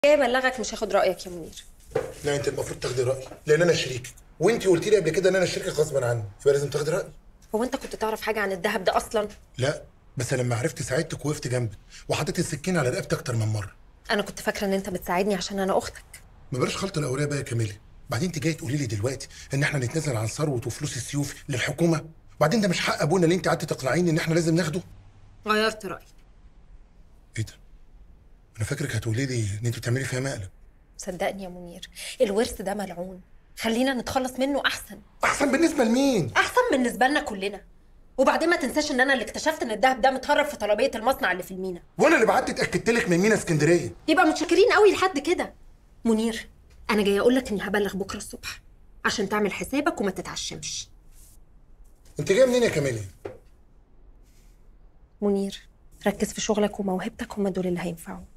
جاي ابلغك مش هاخد رايك يا منير لا انت المفروض تاخدي رايي لان انا شريكك وانت قلت لي قبل كده ان انا شريكك غصبا عني يبقى لازم تاخدي رايي هو انت كنت تعرف حاجه عن الذهب ده اصلا لا بس لما عرفت ساعدتك وقفت جنبك وحطيت السكين على رقبتك اكتر من مره انا كنت فاكره ان انت بتساعدني عشان انا اختك ما بلاش خلط الاوراق بقى يا كاميلي بعدين انت جاي تقولي لي دلوقتي ان احنا نتنازل عن ثروه وفلوس السيوف للحكومه وبعدين ده مش حق ابونا اللي انت قعدت تقنعيني ان احنا لازم ناخده غيرت رايي ايه ده انا فاكرك هتقولي لي ان انت بتعملي فيها مقلب صدقني يا منير الورث ده ملعون خلينا نتخلص منه احسن احسن بالنسبه لمين احسن بالنسبه لنا كلنا وبعدين ما تنساش ان انا اللي اكتشفت ان الدهب ده متهرب في طلبيه المصنع اللي في المينا وانا اللي بعت اتاكدت لك من مينا اسكندريه يبقى متشكرين قوي لحد كده منير انا جايه اقول لك اني هبلغ بكره الصبح عشان تعمل حسابك وما تتعشمش انت جايه منين يا كاميلي منير ركز في شغلك وموهبتك هما دول اللي هينفعوك